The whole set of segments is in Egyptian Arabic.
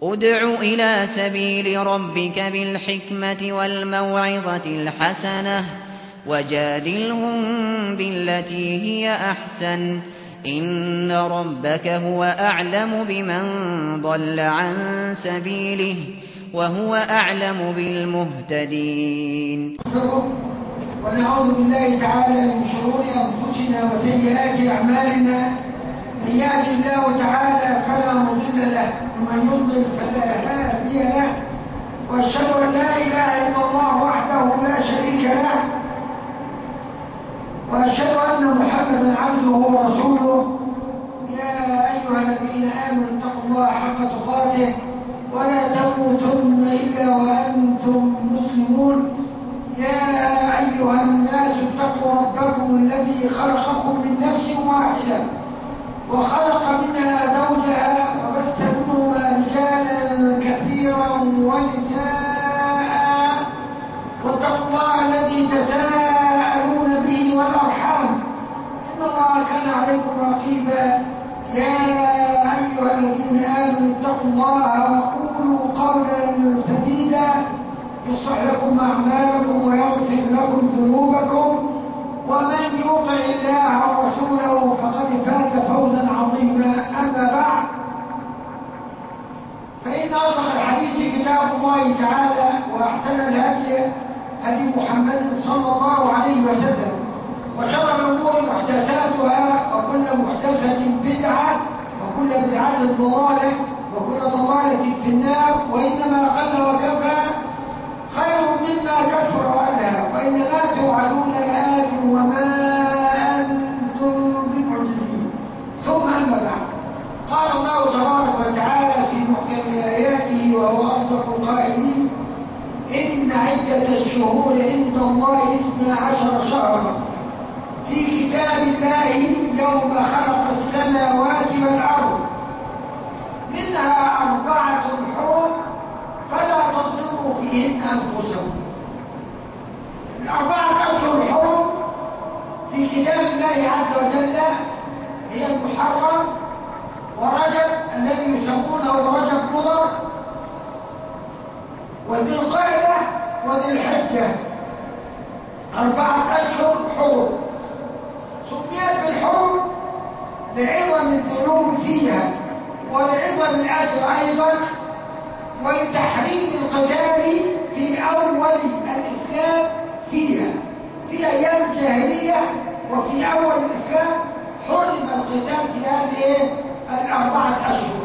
ادع إلى سبيل ربك بالحكمة والموعظة الحسنة وجادلهم بالتي هي أحسن إن ربك هو أعلم بمن ضل عن سبيله وهو أعلم بالمهتدين ونعوذ بالله تعالى من شرور أنفسنا وسيئات أعمالنا من يهد الله تعالى فلا مضل له ومن يضلل فلا هادي له واشهد ان لا اله الا الله وحده لا شريك له واشهد ان محمدا عبده ورسوله يا ايها الذين امنوا اتقوا الله حق تقاته ولا تموتن الا وانتم مسلمون يا ايها الناس اتقوا ربكم الذي خلقكم من نفس واحده وخلق منها زوجها وبث منهما رجالا كثيرا ونساء واتقوا الله الذي تساءلون به والارحام ان الله كان عليكم رقيبا يا ايها الذين امنوا اتقوا الله وقولوا قولا سديدا يصلح لكم اعمالكم ويغفر لكم ذنوبكم ومن يطع الله ورسوله فقد فاز فوزا عظيما اما بعد فان اصدق الحديث كتاب الله تعالى واحسن الهدي هدي محمد صلى الله عليه وسلم وشر الامور محدثاتها وكل محدثه بدعه وكل بدعه ضلاله وكل ضلاله في النار وانما قل وكفى خير مما كثر وألهى وإنما توعدون لآت وما أنتم بمعجزين ثم أما بعد قال الله تبارك وتعالى في محكم آياته وهو أصدق القائلين إن عدة الشهور عند الله اثنا عشر شهرا في كتاب الله يوم خلق السماوات والأرض منها أربعة حرم فلا تظلموا فيهن أنفسهم الأربعة أشهر الحرم في كتاب الله عز وجل هي المحرم ورجب الذي يسمونه رجب مضر وذي القعدة وذي الحجة أربعة أشهر حرم سميت بالحرم لعظم الذنوب فيها ولعظم الأجر أيضا ولتحريم القتال في أول الإسلام فيها في أيام الجاهلية وفي أول الإسلام حرم القتال في هذه الأربعة أشهر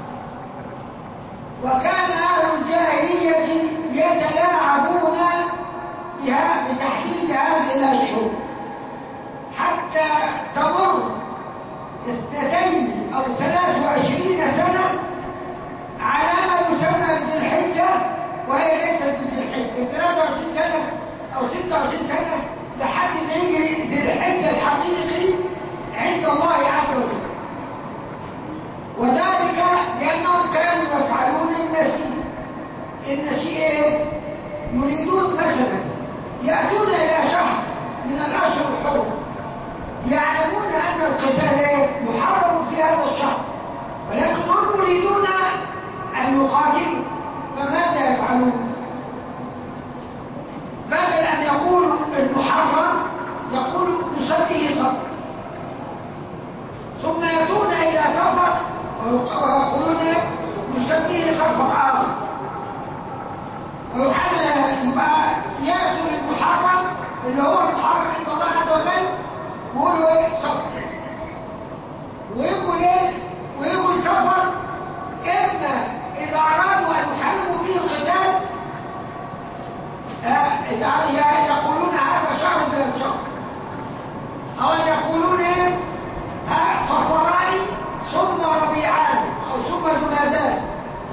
وكان أهل الجاهلية يتلاعبون بها بتحديد هذه الأشهر حتى تمر اثنتين أو ثلاث وعشرين سنة على ما يسمى بذي الحجة وهي ليست بذي الحجة 23 سنة أو 26 سنة لحد ما يجي ذي الحجة الحقيقي عند الله عز وجل وذلك لأنهم كانوا يفعلون النسيء النسيء إيه؟ يريدون مثلا يأتون إلى شهر من الأشهر الحرم يعلمون أن القتال إيه؟ محرم في هذا الشهر ولكن هم يريدون أن يقاتلوا فماذا يفعلون؟ بدل أن يقولوا المحرم يقول نسميه صفر ثم يأتون إلى سفر ويقولون نسميه سفر آخر ويحل يبقى يأتوا للمحرم اللي هو المحرم عند الله عز وجل ويقولوا ايه سفر ويقول ايه ويقول سفر اما اذا ارادوا ان يحرموا فيه القتال آه يقولون هذا شهر من الشهر او ان يقولون ايه آه صفران ثم ربيعان او ثم جمادان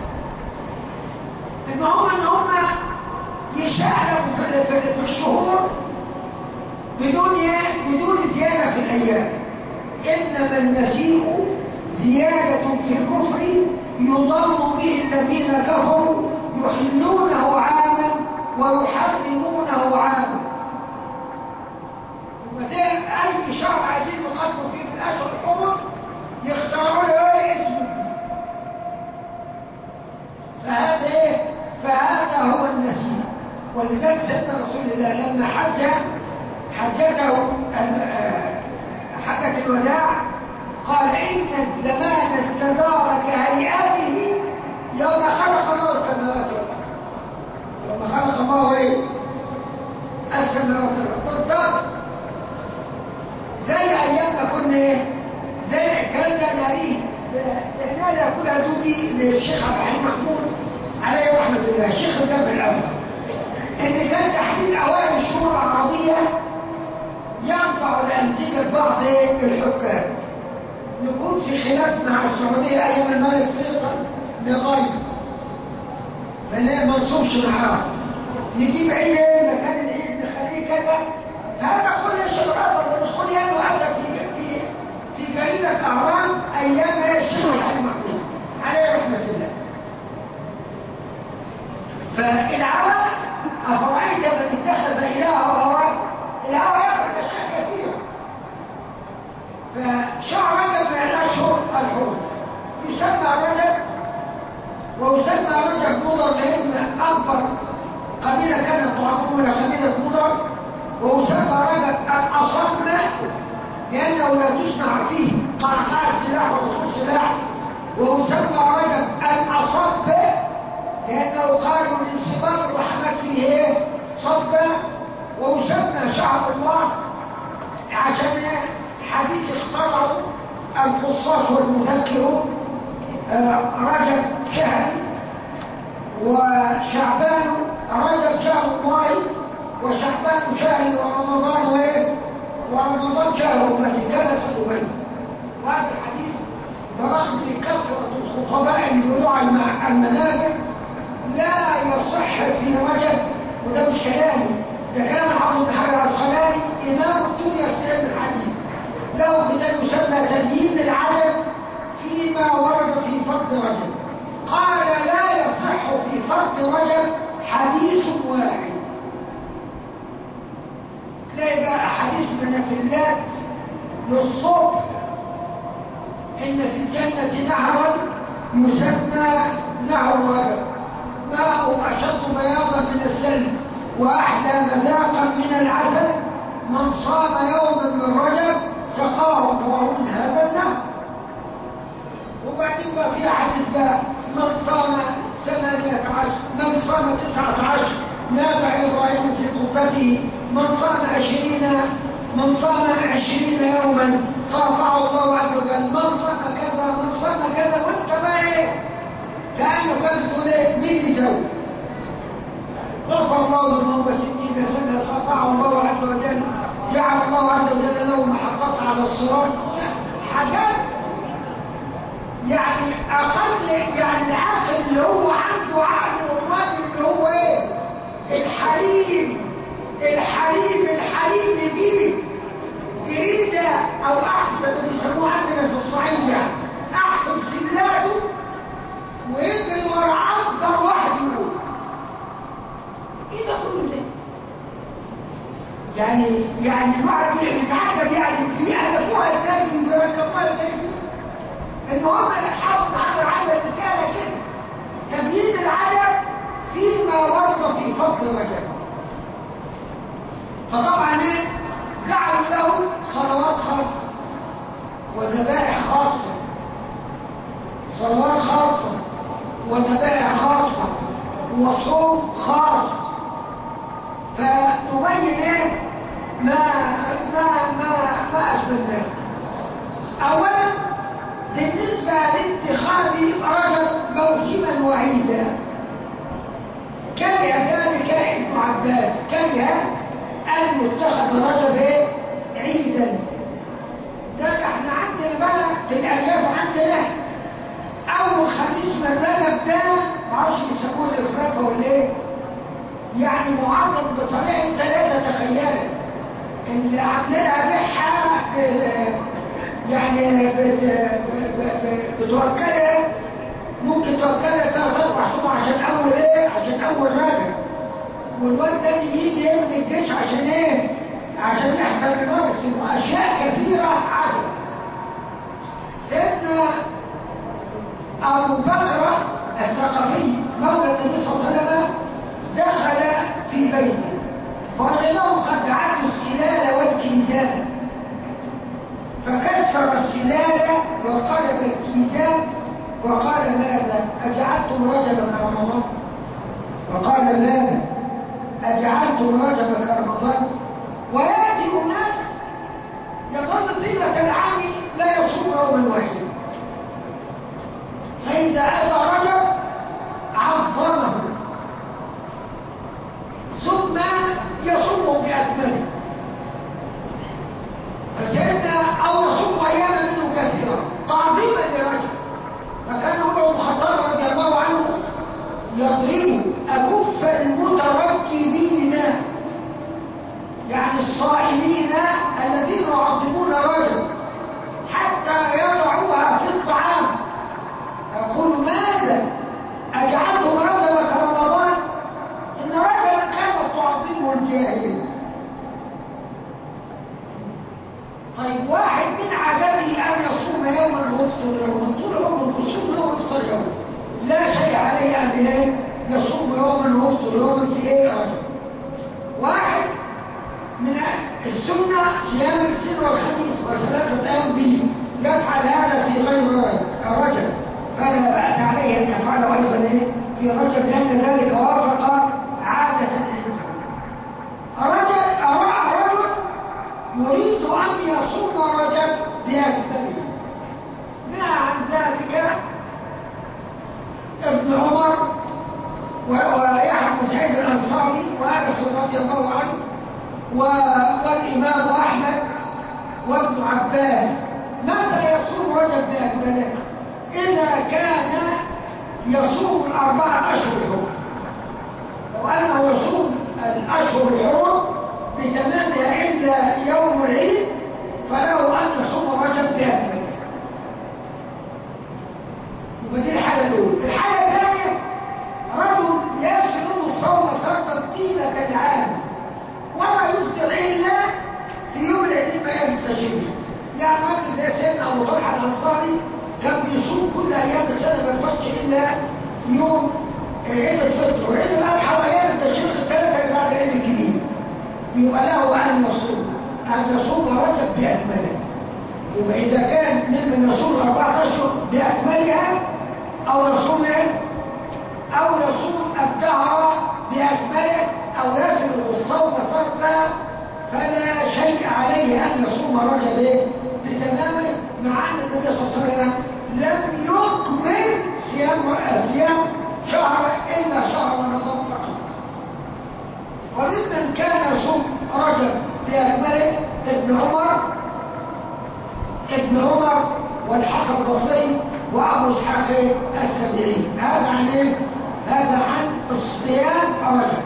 ان هم ان هم يشاركوا في, في, في الشهور بدون بدون زياده في الايام انما النسيء زياده في الكفر يضل به الذين كفروا يحلونه عاما ويحرمونه عاما وزي اي شهر عايزين يقاتلوا فيه من اشهر الحرم يخترعوا له ايه اسم الدين فهذا ايه فهذا هو النسيج ولذلك سيدنا رسول الله لما حج حجته ال- حجة الوداع قال إن الزمان استدار كهيئته يوم خلق الله السماوات والأرض يوم خلق الله ايه السماوات والأرض بالضبط زي ايام ما كنا ايه زي الكلام ده ناريه احنا كلها دودي للشيخ عبد الحليم محمود عليه رحمه الله الشيخ الجامع الازهر ان كان تحديد اوائل الشهور العربيه يقطع الامزجه بعض إيه؟ الحكام نكون في خلاف مع السعوديه ايام الملك فيصل لغايه ما منصوبش معاه نجيب عيد إيه؟ مكان العيد نخليه كذا هذا كل شيء اصلا ده مش كل يوم هذا في في في جريده اهرام ايام الشيخ علي محمود عليه رحمه الله فالهوى افرايت من اتخذ الهه هواه الهوى يفعل اشياء كثيره فشهر رجب من الاشهر الحرم يسمى رجب ويسمى رجب مضر لان اكبر قبيله كانت تعظمه هي قبيله مضر ويسمى رجب الأصم لأنه لا تسمع فيه قعقاع سلاح ورسول سلاح ويسمى رجب الأصب لأنه قالوا الانصباب الرحمات فيه ايه؟ صبا ويسمى شهر الله عشان حديث اخترعوا القصاص والمذكر آه، رجب شهري وشعبان رجب شهر الله وشعبان شهري ورمضان ايه ورمضان شهر امتي كما ستبين وهذا الحديث برغم كثره الخطباء اللي يقولوا على الم- المنابر لا يصح في رجب وده مش كلامي ده كلام الحافظ بن حجر العسقلاني امام الدنيا في علم الحديث له كتاب يسمى تبيين العدد فيما ورد في فضل رجب قال لا يصح في فضل رجب حديث واحد تلاقي بقى أحاديث منافلات للصبح إن في الجنة نهرا يسمى نهر رجب ماء أشد بياضا من السلم وأحلى مذاقا من العسل من صام يوما من رجب سقاه الله من هذا النهر وبعدين بقى في حديث بقى من صام ثمانية عشر من صام تسعة عشر نافع إبراهيم في قبته من صام عشرين من صام عشرين يوما صافعه الله عز وجل من صام كذا من صام كذا وانت بقى ايه كأنه كان بتقول ايه مين يزود غفر الله ذنوب ستين سنة صافعه الله عز وجل جعل الله عز وجل له محطات على الصراط حاجات يعني اقل يعني العاقل اللي هو عنده عقل والراجل اللي هو ايه الحليم الحليم الحليم يجيب جريدة او احفظ اللي بيسموه عندنا في الصعيد يعني احفظ سلاته ويجري ورا افجر واحد يقول ايه ده كله ده يعني يعني الواحد بيتعجب يعني بيألفوها ازاي بيركبوها ازاي دي المهم حافظ عبر عمل رسالة كده تبيين العجب فيما ورد في فضل رجب فطبعا ايه جعلوا له صلوات خاصة وذبائح خاصة صلوات خاصة وذبائح خاصة وصوم خاص فتبين ايه ما ما ما ما اشبه اولا بالنسبة لاتخاذ رجب موسما وعيدا كره ذلك ابن عباس كره أن يتخذ رجب إيه؟ عيدا ده احنا عندنا بقى في الأرياف عندنا أول خميس من رجب ده معرفش بيسموه الإفراطة ولا إيه يعني معرض بطريقة ثلاثة تخيلها اللي عاملينها بيحة يعني بت... ب... ب... بتوكلها ممكن توكلها ثلاث اربع شهور عشان اول ايه عشان اول راجع والواد لازم يجي ايه من الجيش عشان ايه عشان يحضر الموسم واشياء كثيره عجب سيدنا ابو بكر الثقفي أجعلتم رجب كرمضان وقال ماذا أجعلتم رجب كرمضان ويأتي الناس يظل طيلة العام لا يصوم يوما واحدا فإذا أتى رجب عظمه ثم يصوم بأكمله فسيدنا أو يصوم أياما منه كثيرة تعظيما لرجب فكان عمر بن الخطاب رضي الله عنه يضرب أكف المترجبين يعني الصائمين الذين يعظمون رجب حتى يضعوها في الطعام يقول ماذا أجعلتم رجب كرمضان إن رجبا كانت تعظمه الجاهلية طيب واحد من عادته أن يصوم يوما ويفطر يوما طول عمره يصوم يوم ويفطر يوم لا شيء عليه أن إيه؟ يصوم يوما ويفطر يوما في إيه رجب واحد من السنة صيام السن والخميس وثلاثة أيام به يفعل هذا في غير رجب فلا بأس عليه أن يفعله أيضا إيه؟ في رجب لأن ذلك وافق عادة عنده رجل أرى رجل يريد أن يصوم رجب بأكمله نهى عن ذلك ابن عمر ويحيى بن سعيد الأنصاري وأنس رضي الله عنه والإمام أحمد وابن عباس متى يصوم رجب بأكمله إذا كان يصوم الأربعة أشهر الحرم لو أنه يصوم الأشهر الحرم بتمامها إلا يوم العيد فله أن يصوم رجب بأكمله يبقى دي الحالة الأولى الحالة الثانية رجل يسرد الصوم سردا طيلة العام ولا يفطر إلا في يوم العيد ما يوم التشريق يعني راجل زي سيدنا أبو طلحة الأنصاري كان بيصوم كل أيام السنة ما يفطرش إلا يوم عيد الفطر وعيد الأضحى وأيام التشريق الثلاثة اللي بعد العيد الكبير يبقى له أن يصوم أن يصوم رجب بأكمله يبقى إذا كان ممن يصوم أربعة أشهر بأكملها أو يصوم أو يصوم الدهر بأكمله أو يسرد الصوم سردا فلا شيء عليه أن يصوم رجب بتمامه مع أن النبي صلى الله عليه وسلم لم يكمل صيام صيام شهر إلا شهر رمضان فقط وممن كان يصوم رجب بأكمله ابن عمر ابن عمر والحسن البصري وابو اسحاق السبيعي هذا عن ايه؟ هذا عن الصيام رجب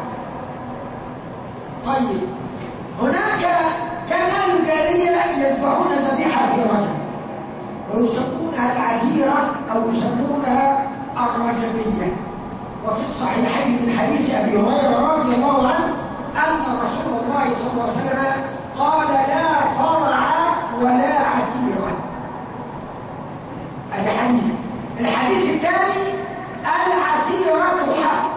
طيب هناك كان اهل الجاهليه يذبحون ذبيحه في رجب ويسمونها العذيره او يسمونها الرجبيه وفي الصحيحين من حديث ابي هريره رضي الله عنه ان رسول الله صلى الله عليه وسلم قال لا فرع ولا عتيره هذا حديث الحديث الثاني العتيرة حق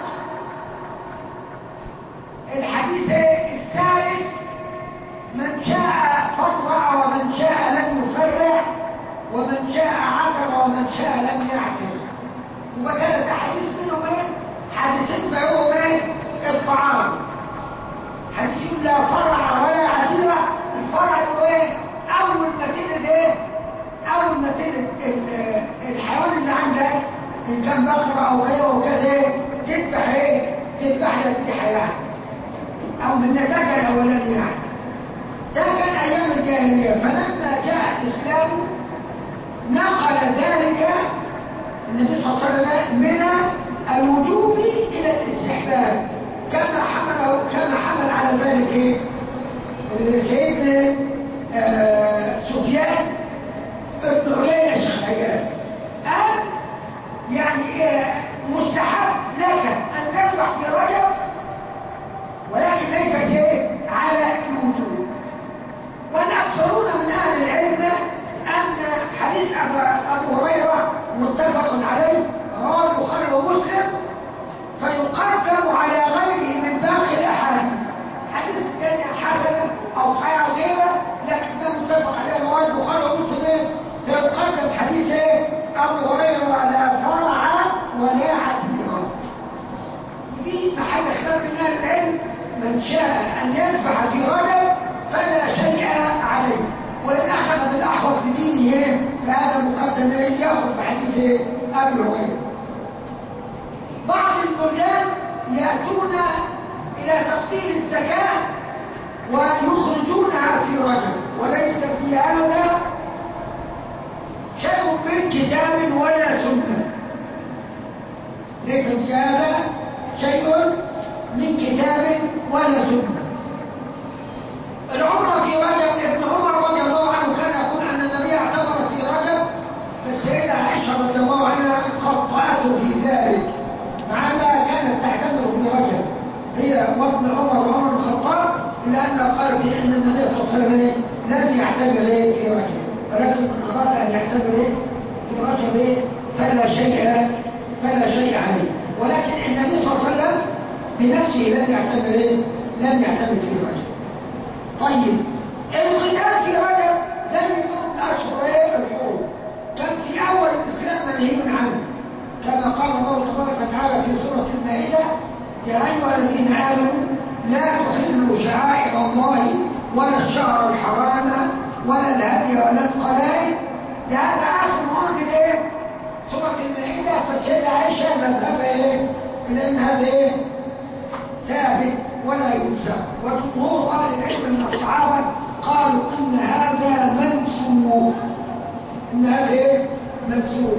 الحديث الثالث من شاء فرع ومن شاء لم يفرع ومن شاء عتر ومن شاء لم يعتر يبقى ثلاث احاديث منهم ايه؟ حديثين فيهم ايه؟ الطعام حديث لا فرع ولا عتيرة الفرع هو ايه؟ اول ما تلد ايه؟ اول ما تلد الحيوان اللي عندك ان كان بقره او غيره وكذا تذبح ايه تذبح لك يعني او من نتاجها الاولاني يعني ده كان ايام الجاهليه فلما جاء الاسلام نقل ذلك النبي صلى الله عليه وسلم من الوجوب الى الاستحباب كما حمل كما حمل على ذلك ايه سيدنا آه سفيان ابن عيينة شيخ الحجاج قال يعني مستحب لك أن تذبح في رجب ولكن ليس على الوجوب والأكثرون من أهل العلم أن حديث أبو هريرة متفق عليه رواه البخاري ومسلم فيقدم على غيره من باقي الأحاديث حديث الثاني من شاء أن يذبح في رجب فلا شيء عليه وإن أخذ بالأحوط لدينه فهذا مقدم يأخذ بحديث أبي هريرة بعض البلدان يأتون إلى تقدير الزكاة ويخرجونها في رجب وليس في هذا شيء من كتاب ولا سنة ليس في هذا شيء من كتاب ولا سنة العمرة في رجب ابن عمر رضي الله عنه كان يقول أن النبي اعتمر في رجب فالسيدة عائشة رضي الله عنها خطأته في ذلك مع أنها كانت تعتمر في رجب هي وابن عمر وعمر بن الخطاب إلا أنها قالت أن النبي صلى الله عليه وسلم لم يعتمر في رجب ولكن من أراد أن يعتمر في رجب فلا شيء فلا شيء عليه ولكن النبي صلى الله عليه وسلم بنفسه لم يعتمر لم يعتمد في رجب طيب القتال في رجب زي دور الاشهر الحروب كان في اول الاسلام منهي عنه كما قال الله تبارك وتعالى في سوره المائده يا ايها الذين امنوا لا تحلوا شعائر الله ولا الشهر الحرام ولا الهدي ولا القلائد ده هذا اخر مواد ايه سوره المائده فسيدة عائشه مذهب ايه الى ان هذا ايه ثابت ولا ينسى وجمهور اهل العلم من الصحابه قالوا ان هذا منسوخ ان هذا ايه منسوخ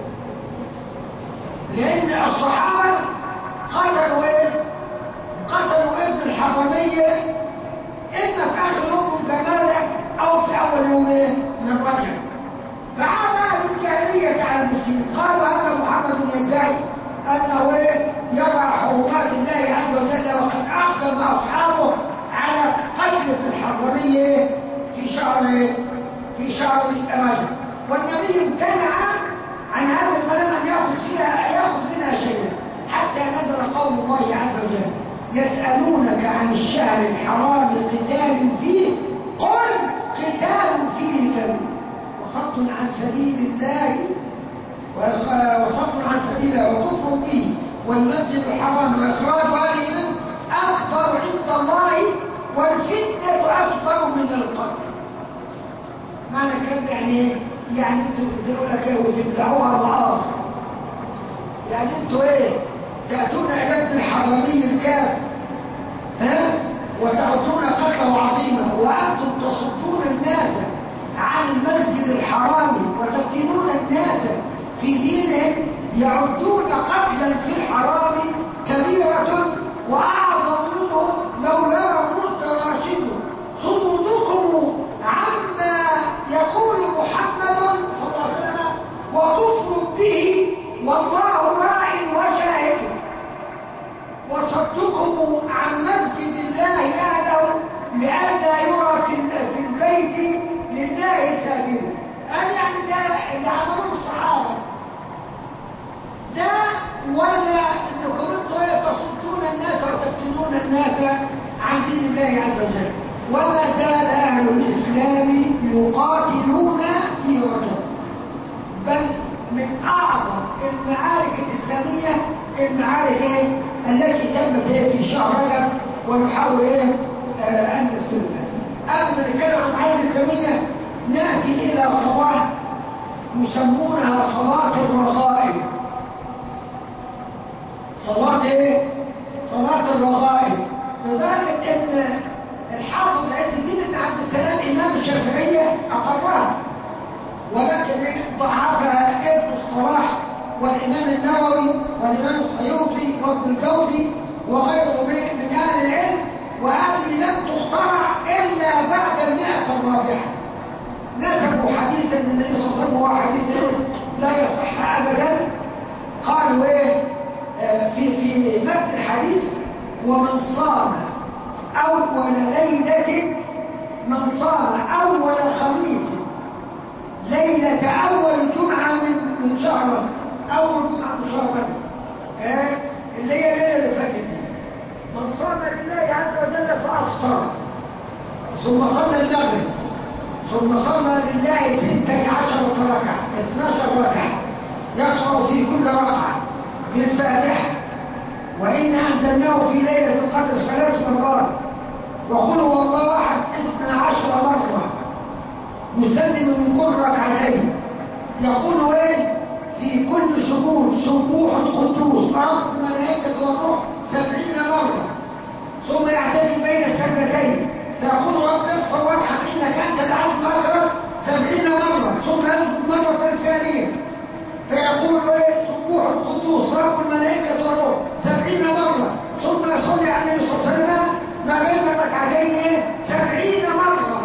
لان الصحابه قتلوا ايه قتلوا ابن الحرميه اما في اخر يوم من جماله او في اول يوم ايه من رجب فعاد اهل الجاهليه على المسلمين قالوا هذا محمد يدعي انه ايه يرى حرمات الله عز وجل وقد اقدم اصحابه على قتل ابن الحرميه في شهر في شهر رجب والنبي امتنع عن هذه الغنم ان ياخذ فيها ياخذ منها شيئا حتى نزل قول الله عز وجل يسالونك عن الشهر الحرام قتال فيه قل قتال فيه كبير وصد عن سبيل الله وصد عن سبيله وكفر به والمسجد الحرام واخراج اهله منه اكبر عند الله والفتنه اكبر من القتل معنى كده يعني ايه؟ يعني انتوا بتقول لك ايه وتبلعوها معاصي يعني انتوا ايه تاتون الى ابن الحرمي الكافر ها وتعدون قتله عظيما وانتم تصدون الناس عن المسجد الحرام وتفتنون الناس في دينهم يعدون قتلا في الحرام كبيرة وأعظم منه لو يرى الرشد راشد صدودكم عما يقول محمد صلى الله عليه وسلم وكفر به والله راع وشاهد وصدكم عن مسجد الله أهله لئلا يرى في البيت لله ساجدا قال يعني ده اللي عملوه الصحابه ده ولا انكم انتم تصدون الناس وتفتنون الناس عن دين الله عز وجل وما زال اهل الاسلام يقاتلون في رجب بل من اعظم المعارك الاسلاميه المعارك ايه التي تمت ايه في شهر رجب ونحاول ايه آه ان نسلها قبل ما نتكلم عن المعارك الاسلاميه ناتي الى صلاه يسمونها صلاه الرغائب صلاة ايه؟ صلاة الرغائب لدرجة ان الحافظ عز الدين بن عبد السلام امام الشافعية اقرها ولكن ضعفها ابن الصلاح والامام النووي والامام السيوطي وابن الجوزي وغيره من اهل العلم وهذه لم تخترع الا بعد المئة الرابعة نسبوا حديثا من النبي صلى الله عليه وسلم وهو حديث لا يصح ابدا قالوا ايه في في متن الحديث ومن صام أول ليلة من صام أول خميس ليلة أول جمعة من من شهر أول جمعة من شهر رجب آه اللي هي الليلة اللي فاتت دي من صام لله عز وجل فأفطر ثم صلى المغرب ثم صلى لله ستة عشرة ركعة 12 ركعة يقرأ في كل ركعة بالفاتحة وإنا أنزلناه في ليلة القدر ثلاث مرات وقل هو الله أحد اثنا عشر مرة يسلم من كل ركعتين يقول إيه في كل سجود سبوح قدوس رب الملائكة والروح سبعين مرة ثم يعتدي بين السجدتين فيقول رب اغفر وارحم إنك أنت العزم أكرم سبعين مرة ثم يسجد مرة ثانية فيقول ايه سبوح القدوس رب الملائكة والروح سبعين مرة ثم يصلي على النبي صلى الله عليه وسلم ما بين الركعتين ايه سبعين مرة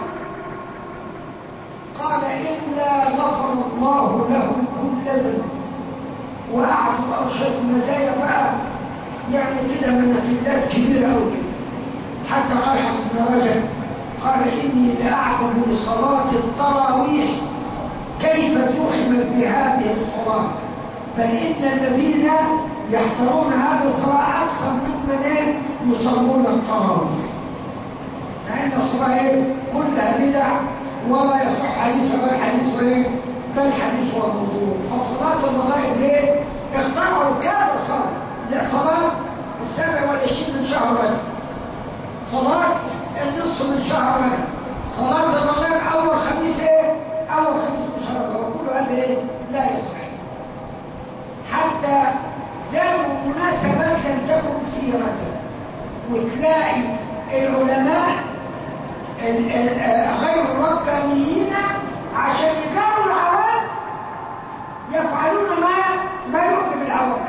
قال إلا غفر الله له كل ذنب وأعطوا أرشد مزايا بقى يعني كده منافلات كبيرة أوي كده حتى قال حسن بن رجب قال إني لأعجب لصلاة التراويح كيف زحمت بهذه الصلاة بل إن الذين يحضرون هذه الصلاة أكثر ممن يصلون التراويح مع أن الصلاة إيه؟ كلها بدع ولا يصح حديث غير حديث إيه؟ بل حديث وموضوع فصلاة الرغائب ليه؟ اخترعوا كذا صلاة لا صلاة السابع والعشرين من شهر رجب صلاة النصف من شهر رجب صلاة الرغائب أول خميس إيه؟ أول خميس من شهر رجب وكل هذا إيه؟ لا يصح حتى زادوا مناسبات لم تكن في رجب وتلاقي العلماء ال- ال- غير الربانيين عشان يجاروا العوام يفعلون ما ما يعجب العوام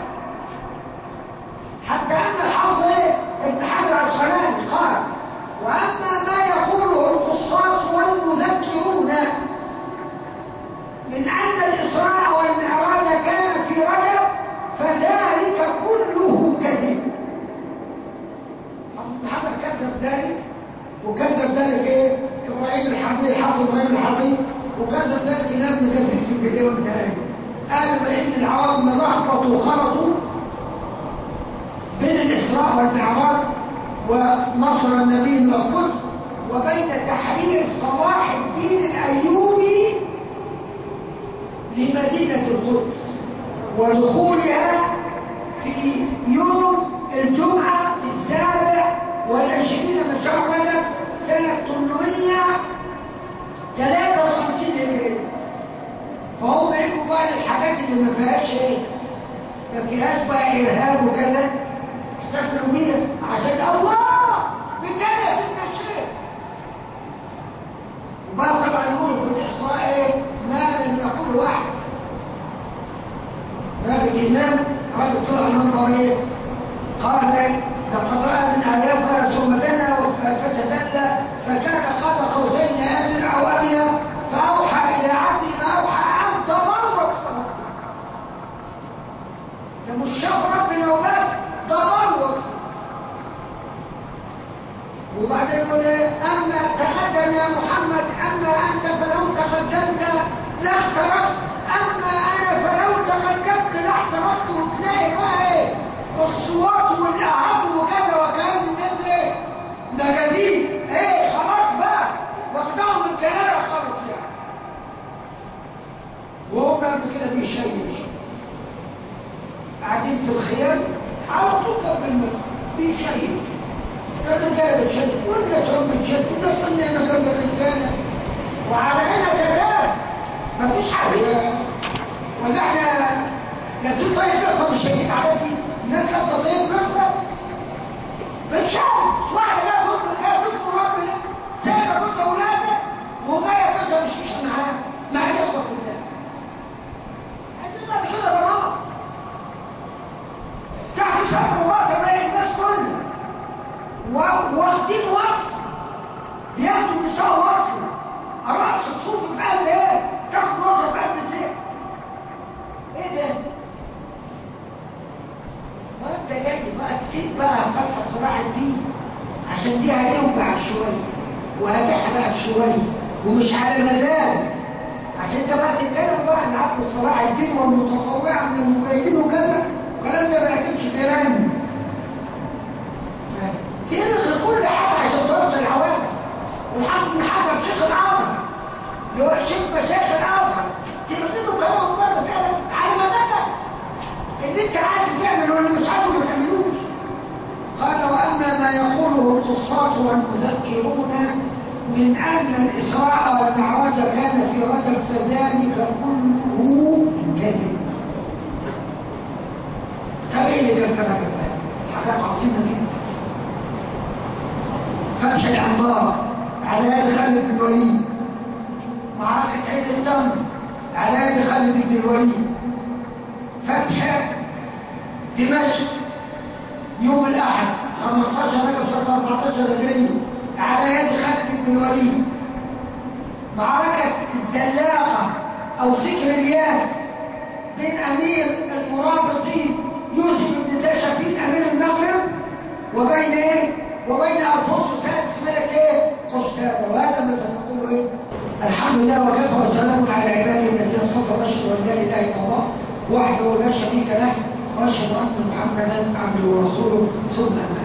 حتى ان الحافظ إيه؟ ابن حجر العسقلاني قال واما ما يقوله القصاص والمذكرون من ان الاسراء والمعراج كان في رجب فذلك كله كذب حافظ ابن حجر كذب ذلك وكذب ذلك ايه ابراهيم الحربي حافظ ابراهيم الحربي وكذب ذلك الامام ابن كثير في البدايه والنهايه قالوا بان العوام لخبطوا وخلطوا بين الاسراء والمعراج ونصر النبي من القدس وبين تحرير صلاح الدين الايوبي لمدينه القدس ودخولها في يوم الجمعه في السابع والعشرين من شهر رجب سنة 853 هجرية فهم يجوا بقى للحاجات اللي ما فيهاش ايه؟ ما فيهاش بقى إرهاب وكذا احتفلوا بيها عشان الله بالتالي يا سيدنا الشيخ وبقى طبعا يقولوا في الإحصاء ايه؟ ما لم يقوله أحد راجل إمام راجل طلع المنبر ايه؟ قال لقد رأى من آياتنا ثم دنا فتدلى فكان قاب قوسين أهل أو أدنى فأوحى إلى عبده ما أوحى أن تبرك فربك ده مش شاف ربنا وبس تبرك وبعدين يقول إيه؟ أما تقدم يا محمد أما أنت فلو تقدمت لاخترقت أما أنا فلو تقدمت لاحترقت وتلاقي بقى إيه الصوات والأعاد وكذا وكأن الناس ايه مجادين ايه خلاص بقى واخدهم من كندا خالص يعني وهم قبل كده بيشيش قاعدين في الخيام على طول قبل المسجد بيشيش الرجاله بتشيش والناس هم بتشيش والناس هم جنب الرجاله وعلى عينك كده مفيش حاجه ولا احنا لابسين طريقه لفه مش شايفين الحاجات دي الناس لابسه طريقه لفه بتشاهد واحده جايه تطلب جايه تذكر ربنا سايبه جوز اولادها وجايه تشرب الشيشه معاه مع الاخوه في الله عايزين بعد كده ضمان تحت سقف مصر بين الناس كلها و- واخدين وصل بياخدوا النساء وصل الرأس الصوت في قلب ايه تاخد وصل في قلب الزيت ايه ده وانت جاي بقى تسيب بقى فتح صلاح الدين عشان دي هتوجعك شويه وهتحرقك شويه ومش على مزاجك عشان انت بقى تتكلم بقى عن عقل صلاح الدين والمتطوعه من المجاهدين وكذا الكلام ده ما يعجبش تيران تلغي كل حاجه عشان توفي العوام والحافظ بن حجر شيخ الازهر اللي هو شيخ مشايخ الازهر تلغي له كلام مجرد كده على مزاجك اللي انت عايز تعمل واللي مش عايزه ما تعملوش القصاص والمذكرون من أن الإسراء والمعراج كان في رجب فذلك كله كذب طب ايه اللي كان في رجب حاجات عظيمة جدا فتح الأنبار على يد خالد بن الوليد معركة عيد الدم على يد خالد بن الوليد فتح دمشق يوم الأحد 15 رجب سنة 14 هجرية على يد خالد بن الوليد معركة الزلاقة أو سكر الياس بين أمير المرابطين يوسف بن تاشفين أمير المغرب وبين إيه؟ وبين ألفوس سادس ملك إيه؟ قشتادة وهذا مثلا نقول إيه؟ الحمد لله وكفى وسلام على عباده الذين اصطفى واشهد ان لا اله الا الله وحده لا شريك له واشهد ان محمدا عبده ورسوله ثم اما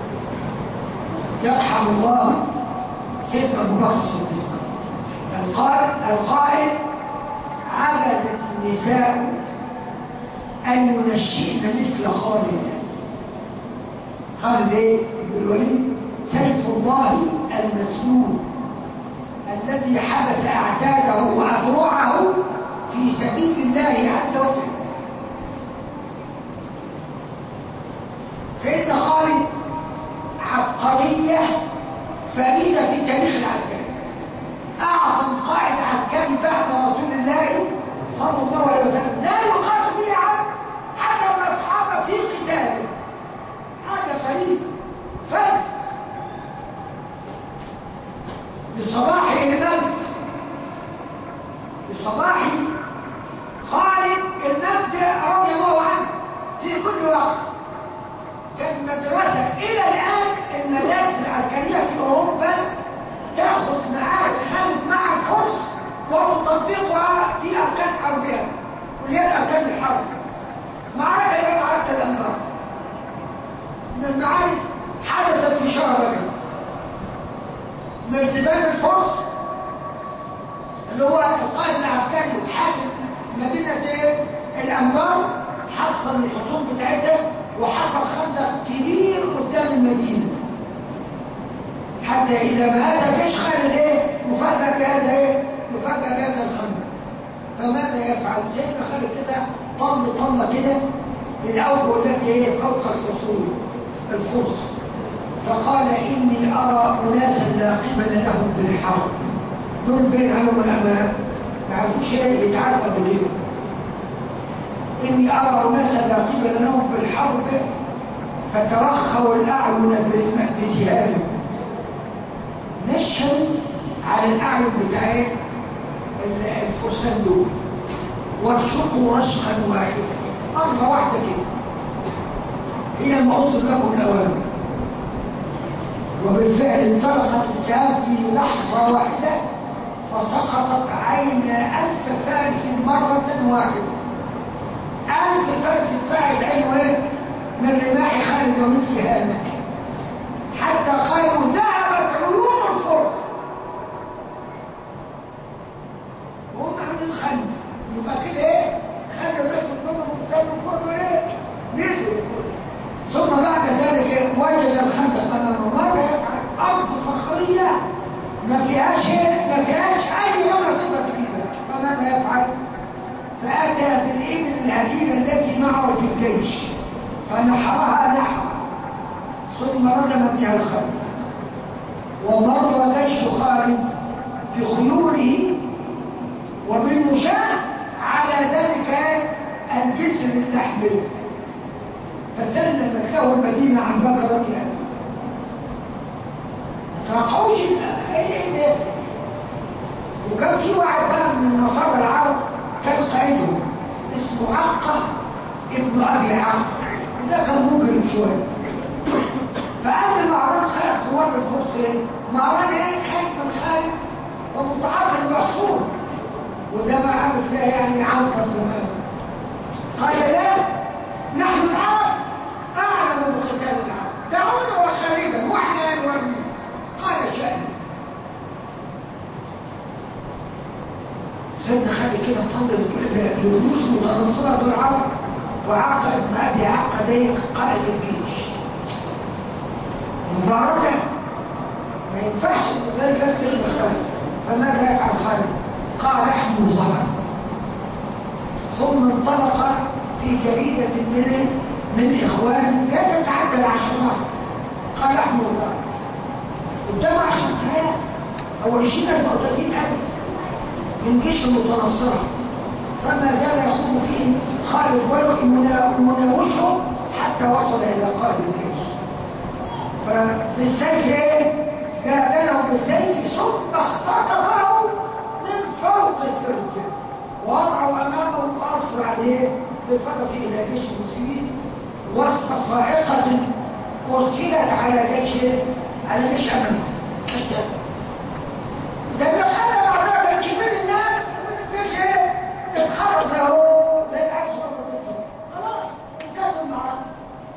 يرحم الله سيدنا ابو بكر الصديق القائل القائل عجزت النساء ان ينشئن مثل خالد خالد ايه ابن الوليد سيف الله المسلول الذي حبس اعتاده واذرعه في سبيل الله عز وجل سيدنا خالد عبقريه فريده في التاريخ العسكري اعظم قائد عسكري بعد رسول الله صلى الله عليه وسلم لا يقاس به عبد حكم الاصحاب في قتاله حاجه غريبه فارس بصباح المجد بصباح خالد المجد رضي الله عنه في كل وقت كان مدرسة إلى الآن المدارس العسكرية في أوروبا تأخذ معاه خالد مع الفرس وتطبقها في أركان حربها كليات أركان الحرب معركة هي معركة الأنبار من المعارك حدثت في شهر رجب مرزبان الفرس اللي هو القائد العسكري وحاكم مدينة ايه؟ الأنبار حصل الحصون بتاعتها وحفر خندق كبير قدام المدينة حتى إذا ما أتى جيش خالد إيه؟ يفاجأ بهذا إيه؟ يفاجأ بهذا الخندق فماذا يفعل؟ سيدنا خالد كده طل طلة كده للأوجه التي هي فوق الحصول الفرس فقال إني أرى أناسا لا قبل لهم بالحرب دول بين عنهم ما يعرفوش ايه يتعرفوا قبل كده إني أرى أناسا لا قبل لهم بالحرب فترخوا الأعين بسهام نشروا على الأعين بتاع الفرسان دول وارشقوا رشقا واحدا مرة واحدة كده هي ما أوصل لكم الأوامر وبالفعل انطلقت السهام في لحظة واحدة فسقطت عين ألف فارس مرة واحدة ألف فارس اتفاعت عينه ايه؟ من رماح خالد ومن سهامه حتى قالوا ذهبت عيون الفرس وهم عاملين خندق يبقى كده ايه؟ خندق رسل منهم وسابوا فوق ايه؟ نزلوا فوق ثم بعد ذلك وجد الخندق امامه ماذا يفعل؟ ارض صخريه ما فيهاش ما فيهاش اي مره تقدر تجيبها فماذا يفعل؟ فاتى بالابل الهزيله التي معه في الجيش فنحرها نحرا ثم ردم بها الخندق ومر جيش خالد بخيوله وبالمشاة على ذلك الجسر اللحمي فسلمت له المدينة عن بكرة أبي توقعوش ايه وكان في واحد بقى من النصارى العرب كان قائدهم اسمه عقة ابن أبي عقة ده كان مجرم شوية فقال المعرض خارج قوات الفرس ايه؟ معرض ايه خايف من خارج فمتعاصر بعصور وده ما عامل فيها يعني عنقر زمان قال لا نحن العرب أعلم بقتال العرب دعونا وخارجا واحنا نوري قال شأن سيدنا خالد كده طلب لجلوس متنصرة العرب وعقى ابن أبي عقى ده قائد الجيش مبارزة ما ينفعش غير بس المختلف فماذا يفعل خالد قال احمل ظهر ثم انطلق في جريدة من من إخوانه لا تتعدى العشرات قال احمل ظهر قدام عشرة آلاف أو عشرين ألف أو ثلاثين ألف من جيش المتنصرة فما زال يخوض فيه خالد ويناوشهم حتى وصل إلى قائد الجيش فبالسيف ايه؟ جادله بالسيف ثم اختطفه من فوق الثلج ووضعوا امامه واسرع عليه بالفرس الى جيش المسلمين وسط صاعقه ارسلت على جيش على جيش امامه ده اللي خلى بعد ذلك كبير الناس الجيش ايه؟ اتخلص اهو زي العكس خلاص انتهت المعركه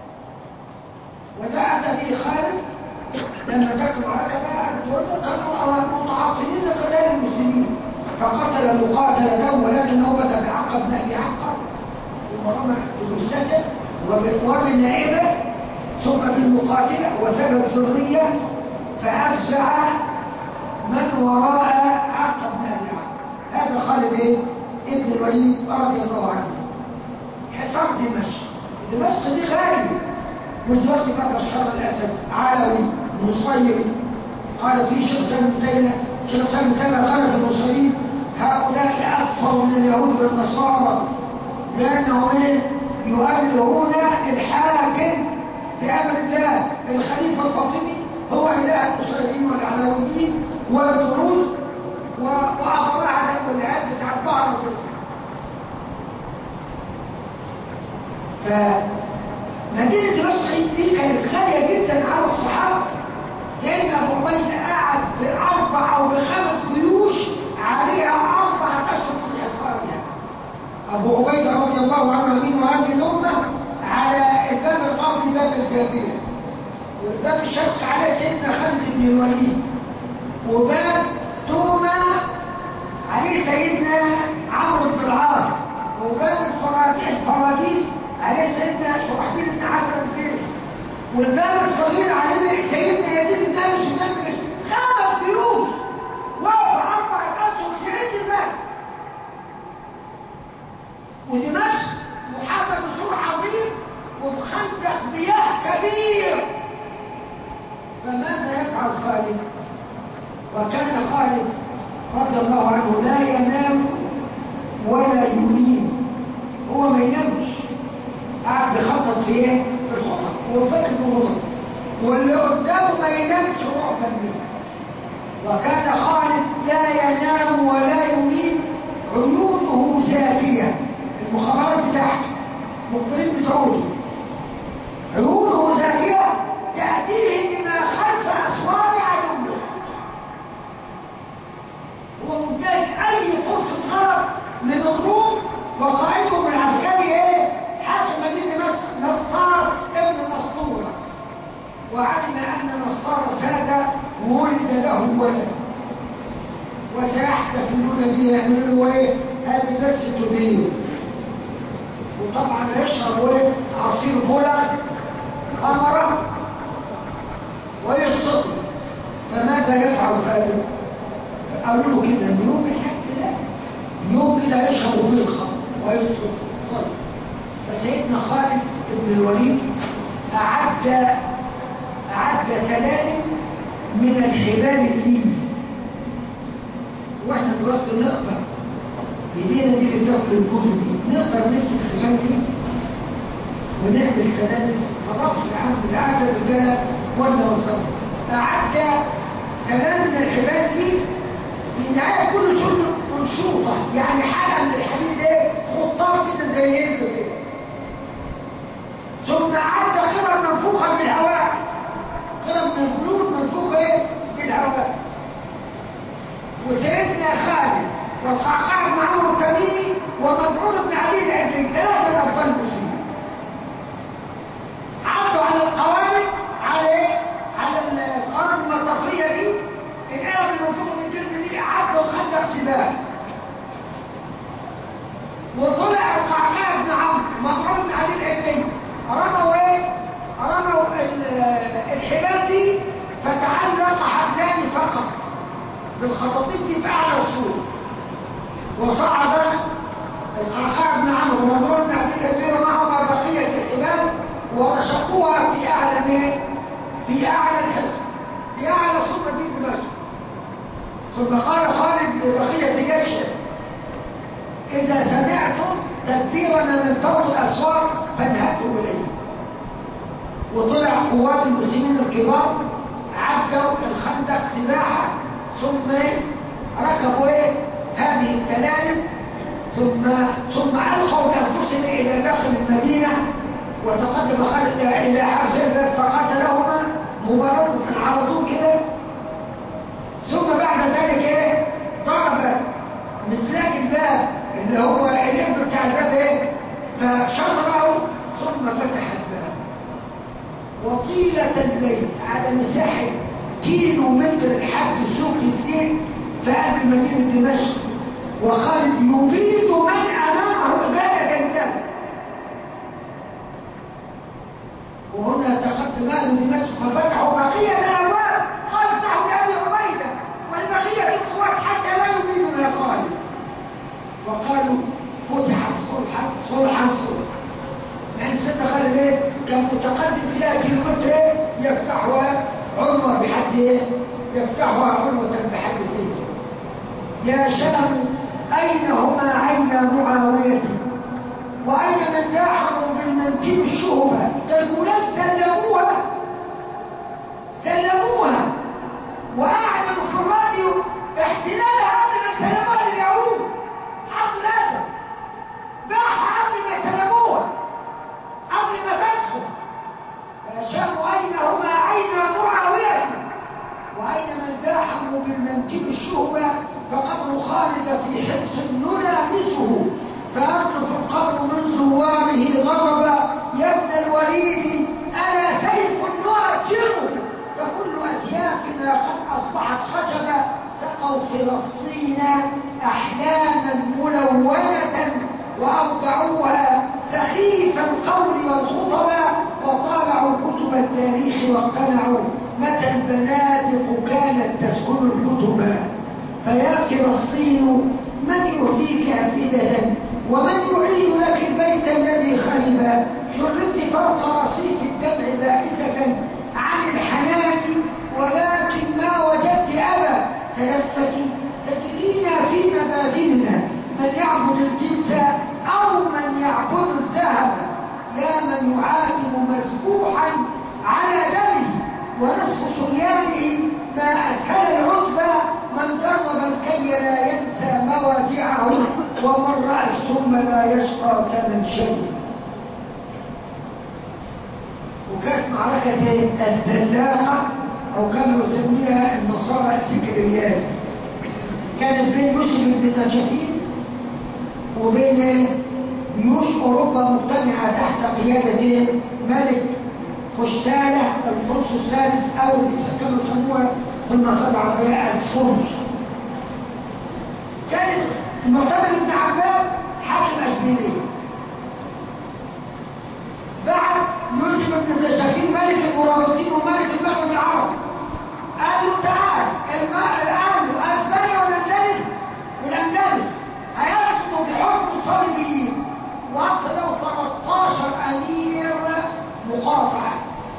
ولا أتى به خالد لما جاءت المعركة بقى دول كانوا متعاصرين لقتال المسلمين فقتل مقاتلة ولكنه بدأ بعقب بن أبي عقب ورمى بجثته وبالنائبة ثم بالمقاتلة وثبت الذرية فأفزع من وراء عقب بن أبي عقب هذا خالد إيه؟ ابن الوليد رضي الله عنه حصار دمشق دمشق دي غالية ودلوقتي بقى بشار الاسد علوي نصيري قال في شيخ سالم تيميه شيخ سالم تيميه قال في المصريين هؤلاء اكثر من اليهود والنصارى لانهم ايه يؤلهون الحاكم بامر الله الخليفه الفاطمي هو اله النصيريين والعلويين والدروز وابراهيم والعيال بتاع الظهر ف مدينة دمشق دي كانت غالية جدا على الصحابة سيدنا أبو عبيدة قعد بأربع أو بخمس جيوش عليها أربعة أشهر في الحصار يعني. أبو عبيدة رضي الله عنه أمين وهذه الأمة على الباب الغربي باب الجابية والباب الشرقي على سيدنا خالد بن الوليد وباب توما عليه سيدنا عمرو بن العاص وباب الفراديس عليه سيدنا شرحبيل بن عسل الجيش والباب الصغير عليه سيدنا يزيد بن ابي سفيان الجيش خمس جيوش وقف اربعه اشهر في عز الباب ودمشق محاطه بسور عظيم وبخندق مياه كبير فماذا يفعل خالد وكان خالد رضي الله عنه لا ينام ولا ينيم هو ما ينامش قاعد بيخطط في ايه؟ في الخطط هو فاكر في الخطط واللي قدامه ما ينامش رعبا منه وكان خالد لا ينام ولا ينيم عيونه زاكيه المخابرات بتاعته مخبرين بتعوده عيونه زاكيه تاتيه بما خلف اسوار عدوه هو منتهز اي فرصه هرب من الروم وقائدهم العسكري ايه؟ حاكم مدينة نسطارس ابن نسطورس وعلم أن نسطارس هذا ولد له ولد وسيحتفلون به يعملوا ايه؟ هذه نفس تدين وطبعا يشرب ايه؟ عصير بولغ خمرة ويصطدم فماذا يفعل خالد؟ قالوا له كده اليوم حتى لا يوم كده يشرب فيه الخمر ويصطدم طيب فسيدنا خالد بن الوليد أعد أعد سلالم من الحبال الليل واحنا دلوقتي نقدر بايدينا دي اللي بتاكل الجوز دي نقدر نفتح الحبال دي ونعمل سلالم خلاص يا عم تعالى الرجاله ولا وصل أعد سلالم من الحبال دي في نهايه كل سنه منشوطه يعني حلقه من الحديد ايه خطاف كده زي ايه كده ثم عد قرى منفوخة بالهواء قرى من البلود منفوخة ايه؟ بالهواء وسيدنا خالد والقعقاع بن عمرو التميمي ومفعول بن علي العجلي ثلاثة أبطال المسلمين عدوا على القوارب على ايه؟ على القوارب المطاطية دي القلم المنفوخ من الجلد دي عدوا الخندق سباق وطلع القعقاع بن عمرو مفعول بن علي العجلي رموا ايه؟ رموا الحبال دي بالخطاطيف دي في اعلى السور وصعد القعقاع بن عمرو ومظهور بن عبد الكبير معهما بقيه الحبال ورشقوها في اعلى مين؟ في اعلى الحصن في اعلى سور مدينه دمشق ثم قال خالد لبقيه جيشه اذا سمعتم تدبيرنا من فوق الاسوار فانهدوا اليه وطلع قوات المسلمين الكبار عدوا الخندق سباحة ثم ركبوا ايه هذه السلالم ثم ثم ألقوا بأنفسهم إلى داخل المدينة وتقدم خالد إلى حرس الباب فقتلهما مبارزة على طول كده ثم بعد ذلك ايه ضرب مسلاك الباب اللي هو الإفر بتاع الباب ايه فشطره ثم فتح الباب وطيلة الليل على مساحة كيلو متر لحد سوق الزيت في قلب مدينة دمشق وخالد يبيد من أمامه إبادة الدم وهنا تقدم أهل دمشق ففتحوا بقية الأبواب قال افتحوا لأبي عبيدة ولبقية القوات حتى لا يبيدنا خالد وقالوا فتح صلحا صلحا صلحا يعني الست خالد ايه كان متقدم فيها كيلومتر ايه يفتحها عنوة بحد ايه يفتحها عنوة بحد سيفه يا شام أين هما عين معاوية وأين من زاحموا بالمنكب الشهبة الجولان سلموها سلموها وأعلنوا في الراديو احتلالها قبل ما سلموها لليهود حصل أسد باعها قبل ما سلموها قبل ما تسخن فالشام أين هما عين معاوية وأين من زاحموا بالمنكب الشهبة فقبر خالد في حبس نلامسه فأرجف القبر من زواره غضبا يا ابن الوليد أنا سيف نعجره فكل أسيافنا قد أصبحت خشبا سقوا فلسطين أحلاما ملونة وأودعوها سخيف القول والخطبة وطالعوا كتب التاريخ واقتنعوا متى البنادق كانت تسكن الكتب فيا فلسطين من يهديك أفئدة ومن يعيد لك البيت الذي خرب شردت فوق رصيف الدمع بائسة عن الحنان ولكن ما وجدت أبا تلفتي تجرينا في مبازلنا من يعبد الجنس أو من يعبد الذهب يا من يعاتب مسبوحا على دمه ونصف صبيانه ما أسهل العتبة من جرب الكي لا ينسى مواجعه ومن رأى السم لا يشقى كمن شيء وكانت معركة الزلاقة أو كانوا يسميها النصارى سكرياس كانت بين مسلم بن تشافين وبين جيوش أوروبا مجتمعة تحت قيادة ملك قشتالة الفرس السادس أو كانوا يسموها في المصادر العربية السفنج كان المعتمد بن عباد حاكم أشبيلية بعد يوسف بن تشافين ملك المرابطين وملك المغرب العربي قال له تعال الآن أسبانيا والأندلس والأندلس هيسقطوا في حكم الصليبيين وأقصدوا 13 أمير مقاطعة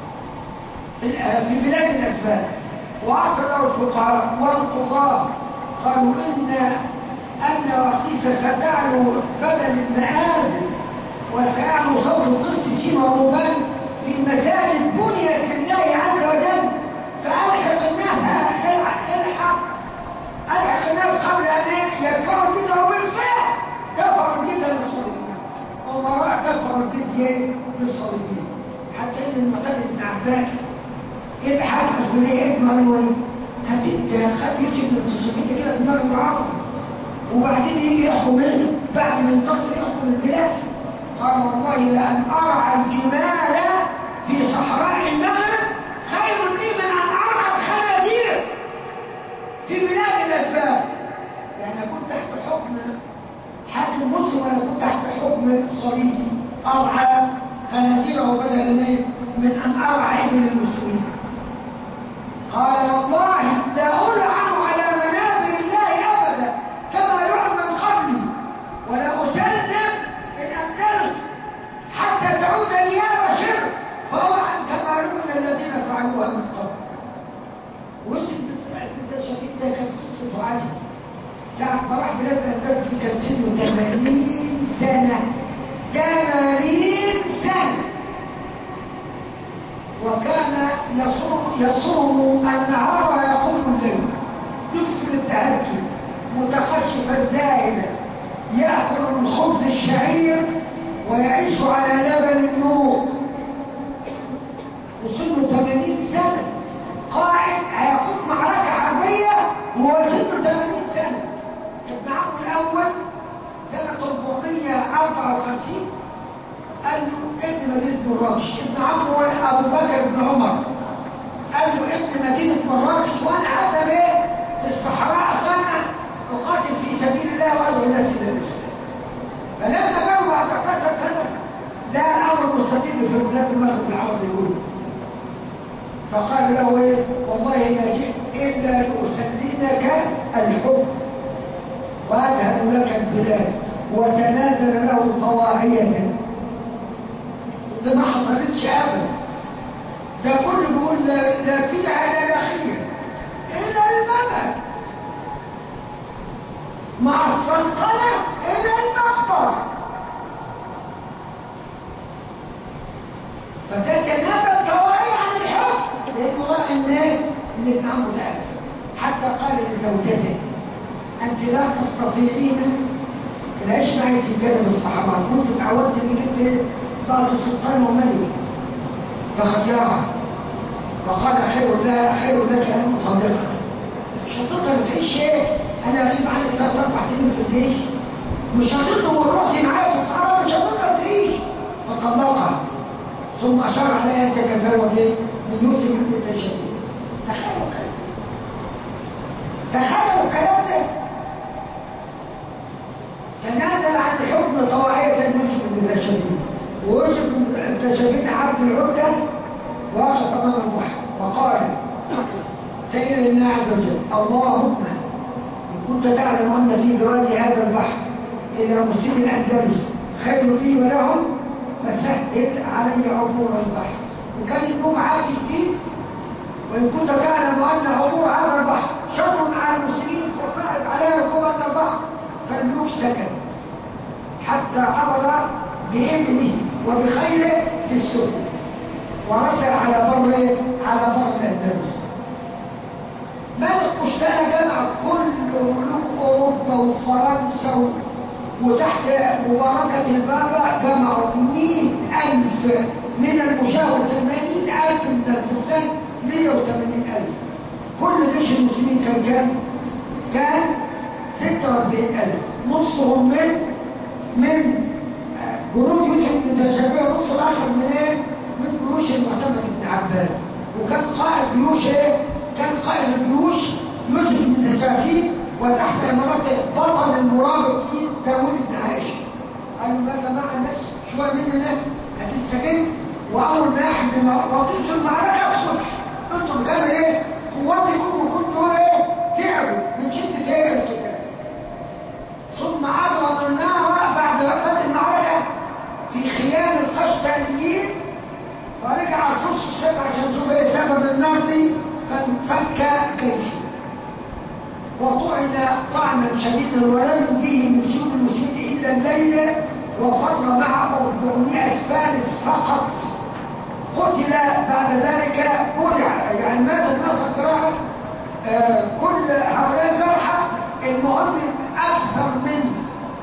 في بلاد الأسبان وأصله الفقهاء والقضاة قالوا إن أن وقيس ستعلو بدل المآذن وسيعلو صوت القسيسين والرهبان في مساجد بنيت لله عز وجل فألحق الناس الحق ألحق الناس قبل أن يدفعوا الجزية وبالفعل دفعوا الجزية للصليبيين أمراء دفعوا الجزية للصليبيين حتى إن المعتمد بن عباد ايه الحاجة مسؤولية ابنه قال له ايه؟ هتدي خد يوسف بن تسوفين كده دماغ العرب وبعدين يجي يحكم ايه؟ بعد ما ينتصر يحكم البلاد قال والله لأن أرعى الجمال في صحراء المغرب خير لي من أن أرعى الخنازير في بلاد الأسباب يعني كنت تحت حكم حاكم مسلم ولا كنت تحت حكم صليبي أرعى خنازيره بدلا من أن أرعى ابن المسلمين قال والله لا ألعن على منابر فعلوها من قبل ويوسف بن شفيق ده كانت قصته عجب ساعة ما راح بلاد الأندلس كان سنه 80 سنة 80 سنة وكان يصوم يصوم النهار ويقوم الليل يكثر التهجد متقشفا زائدا يأكل من خبز الشعير ويعيش على لبن النوق وسنه 80 سنة قائد هيقوم معركة حربية وهو سنه 80 سنة ابن عمه الأول سنة 454 قال له ابن مدينة مراكش ابن عمه أبو بكر بن عمر قال له ابن مدينة مراكش وأنا حسب إيه في الصحراء فأنا أقاتل في سبيل الله وأدعو الناس إلى الإسلام فلما جاءوا بعد 14 سنة لا الأمر مستطيل في بلاد المغرب العربي يقول فقال له إيه والله ما جئت إلا لأسلمك الحكم وأذهب لك البلاد وتنازل له طواعية ده ما حصلتش أبدا ده كله بيقول لا, لا فيها لا نخيل إلى الممت مع السلطنة إلى المقبرة فده تنازل طوارئ عن الحكم لأنه رأى إن إيه؟ إن ابن عمه ده أكثر حتى قال لزوجته أنت لا تستطيعين العيش معي في جانب الصحابة كنت تعودت إنك أنت بعد سلطان وملك فخيرها وقال خير لا خير لك أن أطلقك مش هتقدر تعيش إيه أنا أغيب عنك ثلاث أربع سنين في الجيش مش هتقدر ورحتي معايا في الصحراء مش هتقدر تعيش فطلقها ثم أشار عليها أن تتزوج إيه؟ من يوسف بن تشديد تخيلوا الكلام تخيلوا الكلام ده تنازل عن الحكم طواعية يوسف بن تشديد ويوسف بن تشديد عبد العدة وقف أمام البحر وقال سيد الله عز وجل اللهم إن كنت تعلم أن في جواز هذا البحر إلى مسلم الأندلس خير لي ولهم فسهل علي عبور البحر وكان الموج عافي جديد وإن كنت تعلم أن عبور هذا البحر شر على المسلمين فصعب عليه ركوب هذا البحر فالموج سكن حتى عبر بإبنه وبخيله في السفن ورسل على بر على بر الأندلس ملك قشتانة جمع كل ملوك أوروبا وفرنسا وتحت مباركة البابا جمعوا مئة ألف من المشاور ثمانين ألف من الفرسان مئة وثمانين ألف كل جيش المسلمين كان كام؟ كان ستة وأربعين ألف نصهم من من جنود يوسف بن تشابيه ونص العشر من ايه؟ من جيوش المعتمد بن عباد وكان قائد جيوش ايه؟ كان قائد الجيوش يوسف بن تشافيه وتحت امارته بطل المرابطين داوود بن عائشه قالوا يا جماعه الناس شويه مننا هتستجن واول ما يحمل مغناطيس المعركه ما تخش انتوا بتعمل ايه؟ قواتكم وكنتوا ايه؟ تعبوا من شده ايه القتال ثم اغلق النار بعد بدء المعركه في خيام القشتاليين فرجع الفرس الشيخ عشان يشوف ايه سبب النار دي فانفك جيشه وطعن طعنا شديدا ولم به من جيوش المسلمين الا الليل وفر معه 400 فارس فقط قتل بعد ذلك كل يعني مات الناس القراءه آه كل هؤلاء الجرحى المهم اكثر من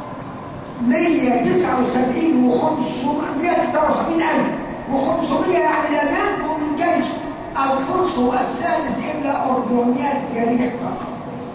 179 و500 179 ألف و500 يعني لم ينجو من جيش الفرس السادس إلا 400 جريح فقط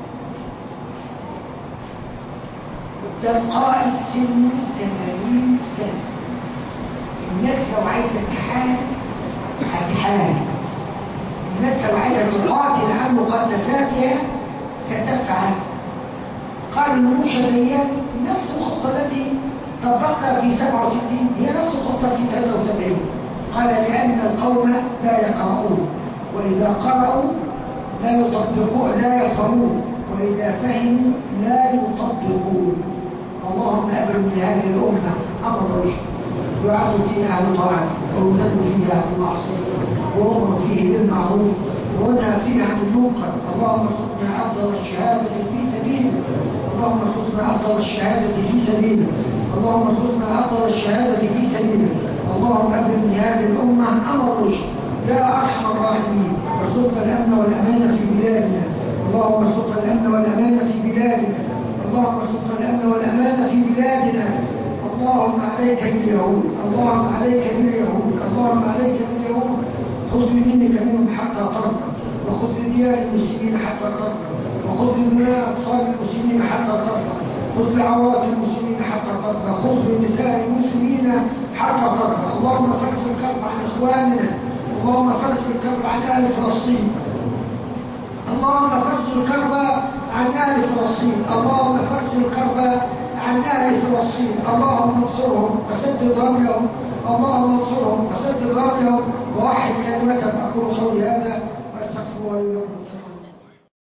ده القائد سنه 80 سنة الناس لو عايزة تحارب هتحارب الناس لو عايزة تقاتل عن مقدساتها ستفعل قال النموشة ديان نفس الخطة التي طبقنا في 67 هي نفس الخطة في 73 قال لأن القوم لا يقرؤون وإذا قرأوا لا يطبقون لا يفهمون وإذا فهموا لا يطبقون اللهم أبرم لهذه الأمة أمر رشد يعز فيها أهل طاعته ويذل فيها أهل معصيته وأمر فيه بالمعروف ونهى فيه عن المنكر اللهم ارزقنا أفضل الشهادة في سبيلك اللهم ارزقنا أفضل الشهادة في سبيلك اللهم ارزقنا أفضل الشهادة في سبيلك اللهم أبرم لهذه الأمة أمر رشد يا أرحم الراحمين ارزقنا الأمن والأمان في بلادنا اللهم ارزقنا الأمن والأمان في بلادنا اللهم ارزقنا الأمن والأمان في بلادنا اللهم عليك باليهود اللهم عليك باليهود اللهم عليك باليهود خذ بدينك منهم حتى ترضى وخذ بديار المسلمين حتى ترضى وخذ بدماء أطفال المسلمين حتى ترضى خذ بعورات المسلمين حتى ترضى خذ بنساء المسلمين حتى ترضى اللهم فرج الكرب عن إخواننا اللهم فرج الكرب عن أهل فلسطين اللهم فرج الكرب عن أهل فلسطين اللهم فرج الكرب عن أهل فلسطين اللهم انصرهم وسدد رميهم اللهم انصرهم وسدد رميهم ووحد كلمتهم أقول قولي هذا وأستغفر الله لي ولكم